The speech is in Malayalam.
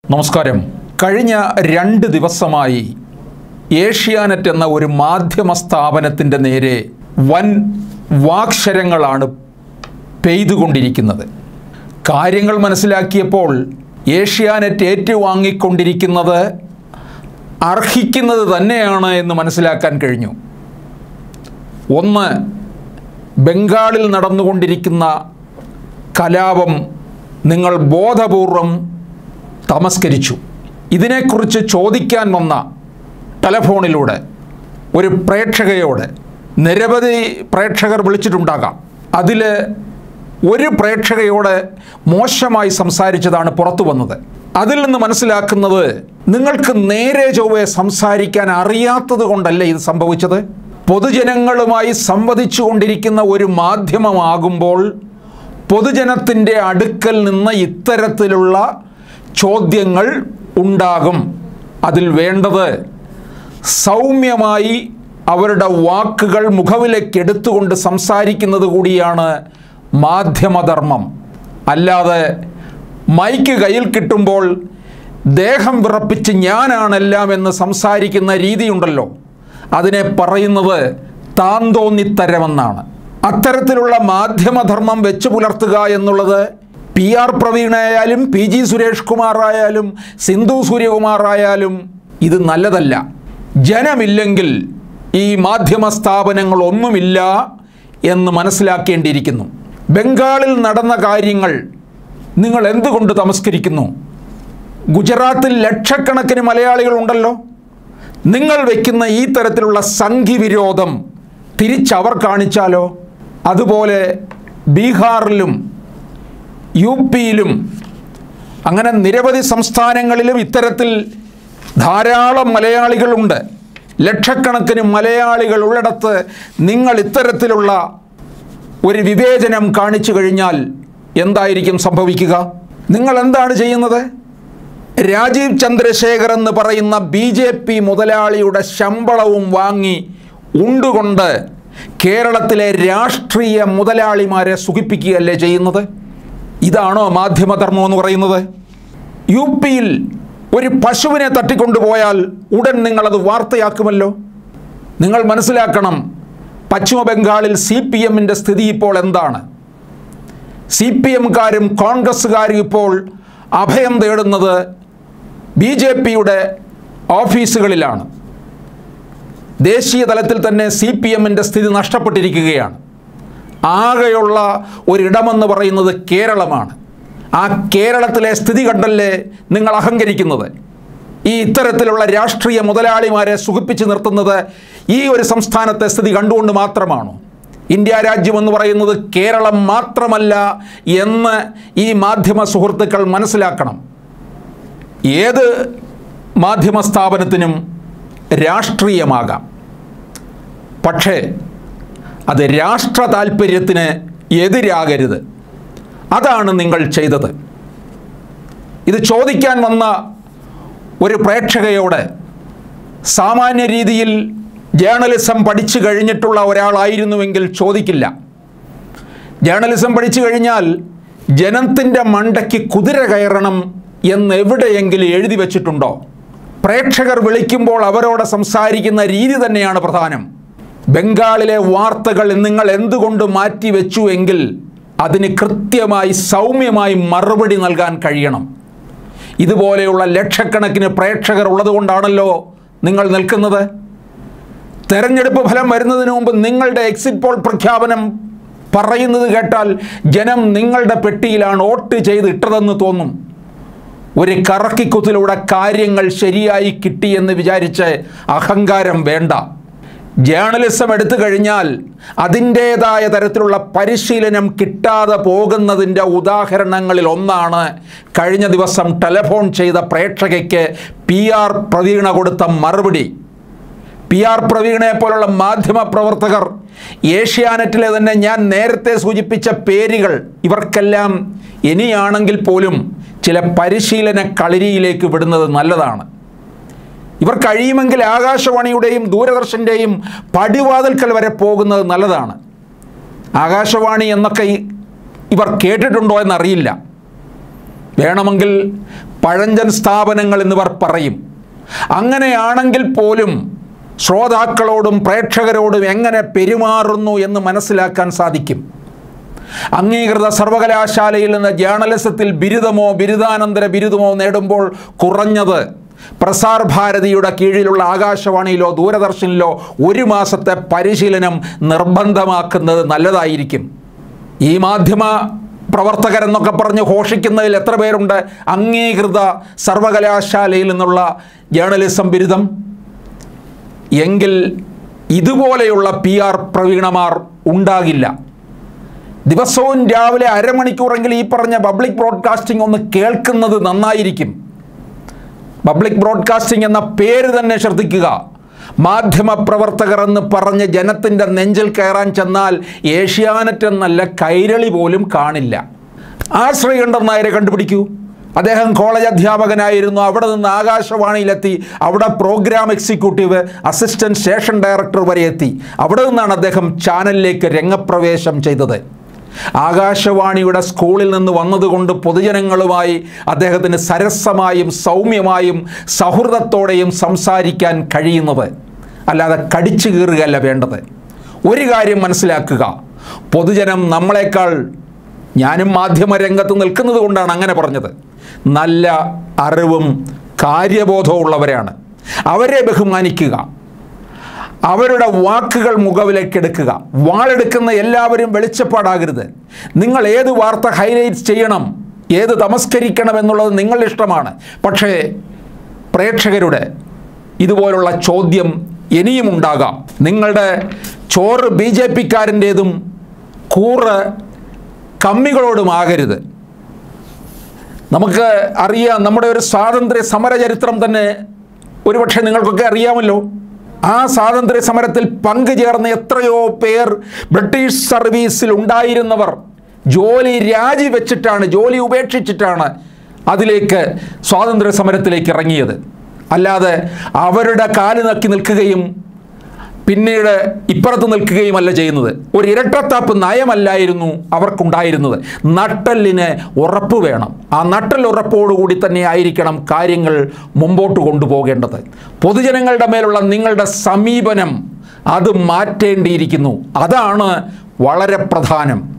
നമസ്കാരം കഴിഞ്ഞ രണ്ട് ദിവസമായി ഏഷ്യാനെറ്റ് എന്ന ഒരു മാധ്യമ സ്ഥാപനത്തിൻ്റെ നേരെ വൻ വാക്ശരങ്ങളാണ് പെയ്തുകൊണ്ടിരിക്കുന്നത് കാര്യങ്ങൾ മനസ്സിലാക്കിയപ്പോൾ ഏഷ്യാനെറ്റ് ഏറ്റുവാങ്ങിക്കൊണ്ടിരിക്കുന്നത് അർഹിക്കുന്നത് തന്നെയാണ് എന്ന് മനസ്സിലാക്കാൻ കഴിഞ്ഞു ഒന്ന് ബംഗാളിൽ നടന്നുകൊണ്ടിരിക്കുന്ന കലാപം നിങ്ങൾ ബോധപൂർവം തമസ്കരിച്ചു ഇതിനെക്കുറിച്ച് ചോദിക്കാൻ വന്ന ടെലഫോണിലൂടെ ഒരു പ്രേക്ഷകയോട് നിരവധി പ്രേക്ഷകർ വിളിച്ചിട്ടുണ്ടാകാം അതിൽ ഒരു പ്രേക്ഷകയോട് മോശമായി സംസാരിച്ചതാണ് പുറത്തു വന്നത് അതിൽ നിന്ന് മനസ്സിലാക്കുന്നത് നിങ്ങൾക്ക് നേരെ ചൊവ്വെ സംസാരിക്കാൻ അറിയാത്തത് കൊണ്ടല്ലേ ഇത് സംഭവിച്ചത് പൊതുജനങ്ങളുമായി സംവദിച്ചു കൊണ്ടിരിക്കുന്ന ഒരു മാധ്യമമാകുമ്പോൾ പൊതുജനത്തിൻ്റെ അടുക്കൽ നിന്ന് ഇത്തരത്തിലുള്ള ചോദ്യങ്ങൾ ഉണ്ടാകും അതിൽ വേണ്ടത് സൗമ്യമായി അവരുടെ വാക്കുകൾ മുഖവിലേക്ക് എടുത്തുകൊണ്ട് സംസാരിക്കുന്നത് കൂടിയാണ് മാധ്യമധർമ്മം അല്ലാതെ മൈക്ക് കയ്യിൽ കിട്ടുമ്പോൾ ദേഹം വിറപ്പിച്ച് ഞാനാണെല്ലാം എന്ന് സംസാരിക്കുന്ന രീതിയുണ്ടല്ലോ അതിനെ പറയുന്നത് താന്തോന്നിത്തരമെന്നാണ് അത്തരത്തിലുള്ള മാധ്യമധർമ്മം വെച്ച് പുലർത്തുക എന്നുള്ളത് പി ആർ പ്രവീണായാലും പി ജി സുരേഷ് കുമാർ ആയാലും സിന്ധു സൂര്യകുമാർ ആയാലും ഇത് നല്ലതല്ല ജനമില്ലെങ്കിൽ ഈ മാധ്യമ സ്ഥാപനങ്ങളൊന്നുമില്ല എന്ന് മനസ്സിലാക്കേണ്ടിയിരിക്കുന്നു ബംഗാളിൽ നടന്ന കാര്യങ്ങൾ നിങ്ങൾ എന്തുകൊണ്ട് തമസ്കരിക്കുന്നു ഗുജറാത്തിൽ ലക്ഷക്കണക്കിന് മലയാളികളുണ്ടല്ലോ നിങ്ങൾ വയ്ക്കുന്ന ഈ തരത്തിലുള്ള സംഘിവിരോധം തിരിച്ചവർ കാണിച്ചാലോ അതുപോലെ ബീഹാറിലും യു പിയിലും അങ്ങനെ നിരവധി സംസ്ഥാനങ്ങളിലും ഇത്തരത്തിൽ ധാരാളം മലയാളികളുണ്ട് ലക്ഷക്കണക്കിന് മലയാളികൾ ഉള്ളിടത്ത് നിങ്ങൾ ഇത്തരത്തിലുള്ള ഒരു വിവേചനം കാണിച്ചു കഴിഞ്ഞാൽ എന്തായിരിക്കും സംഭവിക്കുക നിങ്ങൾ എന്താണ് ചെയ്യുന്നത് രാജീവ് ചന്ദ്രശേഖർ എന്ന് പറയുന്ന ബി ജെ പി മുതലാളിയുടെ ശമ്പളവും വാങ്ങി ഉണ്ടുകൊണ്ട് കേരളത്തിലെ രാഷ്ട്രീയ മുതലാളിമാരെ സുഖിപ്പിക്കുകയല്ലേ ചെയ്യുന്നത് ഇതാണോ മാധ്യമധർമ്മം എന്ന് പറയുന്നത് യു പിയിൽ ഒരു പശുവിനെ തട്ടിക്കൊണ്ടുപോയാൽ ഉടൻ നിങ്ങളത് വാർത്തയാക്കുമല്ലോ നിങ്ങൾ മനസ്സിലാക്കണം പശ്ചിമ ബംഗാളിൽ സി പി എമ്മിൻ്റെ സ്ഥിതി ഇപ്പോൾ എന്താണ് സി പി എംകാരും കോൺഗ്രസ്സുകാരും ഇപ്പോൾ അഭയം തേടുന്നത് ബി ജെ പിയുടെ ഓഫീസുകളിലാണ് ദേശീയ തലത്തിൽ തന്നെ സി പി എമ്മിൻ്റെ സ്ഥിതി നഷ്ടപ്പെട്ടിരിക്കുകയാണ് ആകെയുള്ള ഒരിടമെന്ന് പറയുന്നത് കേരളമാണ് ആ കേരളത്തിലെ സ്ഥിതി കണ്ടല്ലേ നിങ്ങൾ അഹങ്കരിക്കുന്നത് ഈ ഇത്തരത്തിലുള്ള രാഷ്ട്രീയ മുതലാളിമാരെ സുഖിപ്പിച്ച് നിർത്തുന്നത് ഈ ഒരു സംസ്ഥാനത്തെ സ്ഥിതി കണ്ടുകൊണ്ട് മാത്രമാണോ ഇന്ത്യ രാജ്യം എന്ന് പറയുന്നത് കേരളം മാത്രമല്ല എന്ന് ഈ മാധ്യമ സുഹൃത്തുക്കൾ മനസ്സിലാക്കണം ഏത് മാധ്യമ സ്ഥാപനത്തിനും രാഷ്ട്രീയമാകാം പക്ഷേ അത് രാഷ്ട്ര താല്പര്യത്തിന് എതിരാകരുത് അതാണ് നിങ്ങൾ ചെയ്തത് ഇത് ചോദിക്കാൻ വന്ന ഒരു പ്രേക്ഷകയോട് സാമാന്യ രീതിയിൽ ജേർണലിസം പഠിച്ചു കഴിഞ്ഞിട്ടുള്ള ഒരാളായിരുന്നുവെങ്കിൽ ചോദിക്കില്ല ജേർണലിസം പഠിച്ചു കഴിഞ്ഞാൽ ജനത്തിൻ്റെ മണ്ടയ്ക്ക് കുതിര കയറണം എന്ന് എവിടെയെങ്കിലും എഴുതി വച്ചിട്ടുണ്ടോ പ്രേക്ഷകർ വിളിക്കുമ്പോൾ അവരോട് സംസാരിക്കുന്ന രീതി തന്നെയാണ് പ്രധാനം ബംഗാളിലെ വാർത്തകൾ നിങ്ങൾ എന്തുകൊണ്ട് മാറ്റിവെച്ചു എങ്കിൽ അതിന് കൃത്യമായി സൗമ്യമായി മറുപടി നൽകാൻ കഴിയണം ഇതുപോലെയുള്ള ലക്ഷക്കണക്കിന് പ്രേക്ഷകർ ഉള്ളതുകൊണ്ടാണല്ലോ നിങ്ങൾ നിൽക്കുന്നത് തെരഞ്ഞെടുപ്പ് ഫലം വരുന്നതിന് മുമ്പ് നിങ്ങളുടെ എക്സിറ്റ് പോൾ പ്രഖ്യാപനം പറയുന്നത് കേട്ടാൽ ജനം നിങ്ങളുടെ പെട്ടിയിലാണ് വോട്ട് ചെയ്ത് ഇട്ടതെന്ന് തോന്നും ഒരു കറക്കിക്കുത്തിലൂടെ കാര്യങ്ങൾ ശരിയായി കിട്ടിയെന്ന് വിചാരിച്ച് അഹങ്കാരം വേണ്ട ജേർണലിസം എടുത്തു കഴിഞ്ഞാൽ അതിൻ്റേതായ തരത്തിലുള്ള പരിശീലനം കിട്ടാതെ പോകുന്നതിൻ്റെ ഉദാഹരണങ്ങളിൽ ഒന്നാണ് കഴിഞ്ഞ ദിവസം ടെലഫോൺ ചെയ്ത പ്രേക്ഷകയ്ക്ക് പി ആർ പ്രവീണ കൊടുത്ത മറുപടി പി ആർ പ്രവീണയെ പോലുള്ള മാധ്യമ പ്രവർത്തകർ ഏഷ്യാനെറ്റിലെ തന്നെ ഞാൻ നേരത്തെ സൂചിപ്പിച്ച പേരുകൾ ഇവർക്കെല്ലാം ഇനിയാണെങ്കിൽ പോലും ചില പരിശീലന കളരിയിലേക്ക് വിടുന്നത് നല്ലതാണ് ഇവർ കഴിയുമെങ്കിൽ ആകാശവാണിയുടെയും ദൂരദർശൻ്റെയും പടിവാതിൽക്കൽ വരെ പോകുന്നത് നല്ലതാണ് ആകാശവാണി എന്നൊക്കെ ഈ- ഇവർ കേട്ടിട്ടുണ്ടോ എന്നറിയില്ല വേണമെങ്കിൽ പഴഞ്ചൻ സ്ഥാപനങ്ങൾ എന്നിവർ പറയും അങ്ങനെയാണെങ്കിൽ പോലും ശ്രോതാക്കളോടും പ്രേക്ഷകരോടും എങ്ങനെ പെരുമാറുന്നു എന്ന് മനസ്സിലാക്കാൻ സാധിക്കും അംഗീകൃത സർവകലാശാലയിൽ നിന്ന് ജേർണലിസത്തിൽ ബിരുദമോ ബിരുദാനന്തര ബിരുദമോ നേടുമ്പോൾ കുറഞ്ഞത് പ്രസാർ ഭാരതിയുടെ കീഴിലുള്ള ആകാശവാണിയിലോ ദൂരദർശനിലോ ഒരു മാസത്തെ പരിശീലനം നിർബന്ധമാക്കുന്നത് നല്ലതായിരിക്കും ഈ മാധ്യമ പ്രവർത്തകരെന്നൊക്കെ പറഞ്ഞ് ഘോഷിക്കുന്നതിൽ എത്ര പേരുണ്ട് അംഗീകൃത സർവകലാശാലയിൽ നിന്നുള്ള ജേർണലിസം ബിരുദം എങ്കിൽ ഇതുപോലെയുള്ള പി ആർ പ്രവീണമാർ ഉണ്ടാകില്ല ദിവസവും രാവിലെ അരമണിക്കൂറെങ്കിലും ഈ പറഞ്ഞ പബ്ലിക് ബ്രോഡ്കാസ്റ്റിംഗ് ഒന്ന് കേൾക്കുന്നത് നന്നായിരിക്കും പബ്ലിക് ബ്രോഡ്കാസ്റ്റിംഗ് എന്ന പേര് തന്നെ ശ്രദ്ധിക്കുക മാധ്യമപ്രവർത്തകർ എന്ന് പറഞ്ഞ് ജനത്തിൻ്റെ നെഞ്ചിൽ കയറാൻ ചെന്നാൽ ഏഷ്യാനെറ്റ് എന്നല്ല കൈരളി പോലും കാണില്ല ആ ശ്രീകണ്ഠൻ നായരെ കണ്ടുപിടിക്കൂ അദ്ദേഹം കോളേജ് അധ്യാപകനായിരുന്നു അവിടെ നിന്ന് ആകാശവാണിയിലെത്തി അവിടെ programme executive assistant station director വരെ എത്തി അവിടെ നിന്നാണ് അദ്ദേഹം ചാനലിലേക്ക് രംഗപ്രവേശം ചെയ്തത് ആകാശവാണിയുടെ സ്കൂളിൽ നിന്ന് വന്നതുകൊണ്ട് പൊതുജനങ്ങളുമായി അദ്ദേഹത്തിന് സരസമായും സൗമ്യമായും സൗഹൃദത്തോടെയും സംസാരിക്കാൻ കഴിയുന്നത് അല്ലാതെ കടിച്ചു കീറുകയല്ല വേണ്ടത് ഒരു കാര്യം മനസ്സിലാക്കുക പൊതുജനം നമ്മളെക്കാൾ ഞാനും മാധ്യമരംഗത്ത് നിൽക്കുന്നത് കൊണ്ടാണ് അങ്ങനെ പറഞ്ഞത് നല്ല അറിവും കാര്യബോധവും ഉള്ളവരാണ് അവരെ ബഹുമാനിക്കുക അവരുടെ വാക്കുകൾ മുഖവിലേക്കെടുക്കുക വാളെടുക്കുന്ന എല്ലാവരും വെളിച്ചപ്പാടാകരുത് നിങ്ങൾ ഏത് വാർത്ത ഹൈലൈറ്റ് ചെയ്യണം ഏത് തമസ്കരിക്കണം എന്നുള്ളത് നിങ്ങളുടെ ഇഷ്ടമാണ് പക്ഷേ പ്രേക്ഷകരുടെ ഇതുപോലുള്ള ചോദ്യം ഇനിയും ഉണ്ടാകാം നിങ്ങളുടെ ചോറ് ബി ജെ പിക്കാരൻ്റേതും കൂറ് കമ്മികളോടുമാകരുത് നമുക്ക് അറിയാം നമ്മുടെ ഒരു സ്വാതന്ത്ര്യ സമര ചരിത്രം തന്നെ ഒരുപക്ഷെ നിങ്ങൾക്കൊക്കെ അറിയാമല്ലോ ആ സ്വാതന്ത്ര്യ സമരത്തിൽ പങ്കുചേർന്ന എത്രയോ പേർ ബ്രിട്ടീഷ് സർവീസിൽ ഉണ്ടായിരുന്നവർ ജോലി രാജിവെച്ചിട്ടാണ് ജോലി ഉപേക്ഷിച്ചിട്ടാണ് അതിലേക്ക് സ്വാതന്ത്ര്യ സമരത്തിലേക്ക് ഇറങ്ങിയത് അല്ലാതെ അവരുടെ കാല് നക്കി നിൽക്കുകയും പിന്നീട് ഇപ്പുറത്ത് നിൽക്കുകയുമല്ല ചെയ്യുന്നത് ഒരു ഇരട്ടത്താപ്പ് നയമല്ലായിരുന്നു അവർക്കുണ്ടായിരുന്നത് നട്ടലിന് ഉറപ്പ് വേണം ആ നട്ടൽ ഉറപ്പോടുകൂടി തന്നെ ആയിരിക്കണം കാര്യങ്ങൾ മുമ്പോട്ട് കൊണ്ടുപോകേണ്ടത് പൊതുജനങ്ങളുടെ മേലുള്ള നിങ്ങളുടെ സമീപനം അത് മാറ്റേണ്ടിയിരിക്കുന്നു അതാണ് വളരെ പ്രധാനം